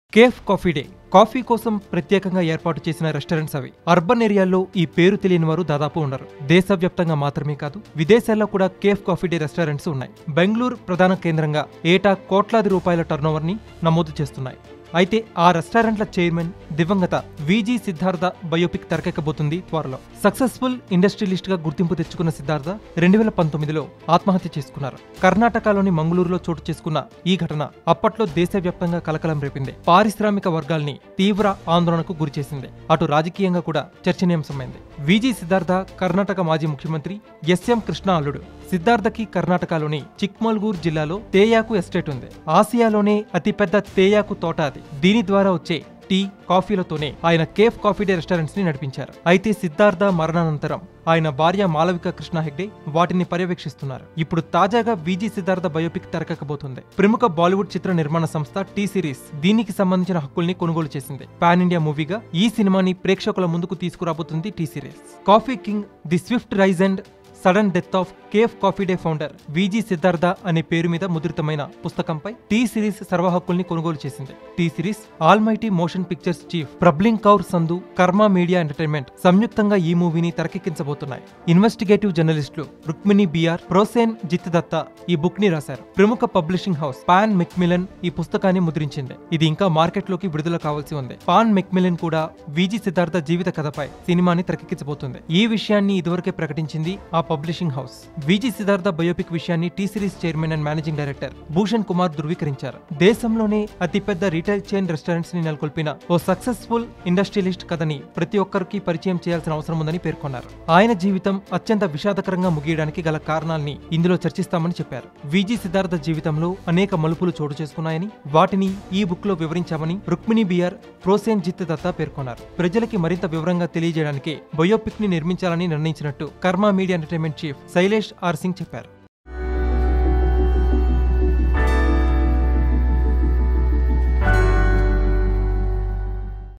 cafe Coffee day coffee కోసం ప్రత్యేకంగా ఏర్పాటు చేసిన రెస్టారెంట్స్ అవి అర్బన్ ఏరియాల్లో ఈ పేరు తెలియని వారు దాదాపు ఉండరు దేశవ్యాప్తంగా మాత్రమే కాదు విదేశాల్లో కూడా కేఫ్ కాఫీ డే రెస్టారెంట్స్ ఉన్నాయి బెంగళూరు ప్రధాన కేంద్రంగా ఏటా కోట్లాది రూపాయల టర్నోవర్ని నమోదు చేస్తున్నాయి అయితే ఆ రెస్టారెంట్ల చైర్మన్ దివంగత విజీ సిద్ధార్థ బయోపిక్ తెరకెక్కబోతుంది త్వరలో సక్సెస్ఫుల్ ఇండస్ట్రియలిస్ట్ గా గుర్తింపు తెచ్చుకున్న సిద్ధార్థ రెండు వేల పంతొమ్మిదిలో ఆత్మహత్య చేసుకున్నారు కర్ణాటకలోని మంగళూరులో చోటు చేసుకున్న ఈ ఘటన అప్పట్లో దేశవ్యాప్తంగా కలకలం రేపింది పారిశ్రామిక వర్గాల్ని తీవ్ర ఆందోళనకు గురిచేసింది అటు రాజకీయంగా కూడా చర్చనీయాంశమైంది విజీ సిద్ధార్థ కర్ణాటక మాజీ ముఖ్యమంత్రి ఎస్ఎం కృష్ణ అల్లుడు సిద్ధార్థకి కర్ణాటకలోని చిక్మల్గూర్ జిల్లాలో తేయాకు ఎస్టేట్ ఉంది ఆసియాలోనే అతిపెద్ద తేయాకు తోట అది దీని ద్వారా వచ్చే టీ కాఫీలతోనే ఆయన కేఫ్ కాఫీ డే రెస్టారెంట్స్ ని నడిపించారు అయితే సిద్ధార్థ మరణానంతరం ఆయన భార్య మాలవిక కృష్ణ హెగ్డే వాటిని పర్యవేక్షిస్తున్నారు ఇప్పుడు తాజాగా విజీ సిద్ధార్థ బయోపిక్ తెరకెక్కబోతుంది ప్రముఖ బాలీవుడ్ చిత్ర నిర్మాణ సంస్థ టీ సిరీస్ దీనికి సంబంధించిన హక్కుల్ని కొనుగోలు చేసింది పాన్ ఇండియా మూవీగా ఈ సినిమాని ప్రేక్షకుల ముందుకు తీసుకురాబోతుంది T Series coffee king the swift rise and sudden death of Cafe Coffee Day founder V G Siddhartha అనే పేరు మీద ముద్రితమైన పుస్తకంపై టీ సిరీస్ సర్వహక్కుల్ని కొనుగోలు చేసింది T Series Almighty Motion Pictures chief Prabhleen Kaur Sandhu Karma Media Entertainment సంయుక్తంగా ఈ మూవీని తెరకెక్కించబోతున్నాయి ఇన్వెస్టిగేటివ్ జర్నలిస్టులు రుక్మిణి బిఆర్ ప్రోసేన్ జిత్ దత్తా ఈ బుక్ ని రాశారు ప్రముఖ పబ్లిషింగ్ హౌస్ పాన్ మెక్మిలన్ ఈ పుస్తకాన్ని ముద్రించింది ఇది ఇంకా మార్కెట్ లోకి విడుదల కావాల్సి ఉంది పాన్ మెక్మిలన్ కూడా విజీ సిద్ధార్థ జీవిత కథపై సినిమాని తెరకెక్కించబోతుంది ఈ విషయాన్ని ఇదివరకే ప్రకటించింది ఆ publishing house V G Siddhartha biopic విషయాన్ని T Series chairman and managing director Bhushan Kumar ధృవీకరించారు దేశంలోనే అతిపెద్ద రీటైల్ చైన్ రెస్టారెంట్స్ ని నెలకొల్పిన ఓ సక్సెస్ఫుల్ ఇండస్ట్రియలిస్ట్ కథని ప్రతి ఒక్కరికి పరిచయం చేయాల్సిన అవసరం ఉందని పేర్కొన్నారు ఆయన జీవితం అత్యంత విషాదకరంగా ముగియడానికి గల కారణాల్ని ఇందులో చర్చిస్తామని చెప్పారు విజీ సిద్ధార్థ జీవితంలో అనేక మలుపులు చోటు చేసుకున్నాయని వాటిని ఈ బుక్ లో వివరించామని రుక్మిణి బిఆర్ ప్రోసేన్ జిత్ దత్తా పేర్కొన్నారు ప్రజలకి మరింత వివరంగా తెలియజేయడానికి బయోపిక్ ని నిర్మించాలని నిర్ణయించినట్టు Karma Media Entertainment chief Shailesh R Singh చెప్పారు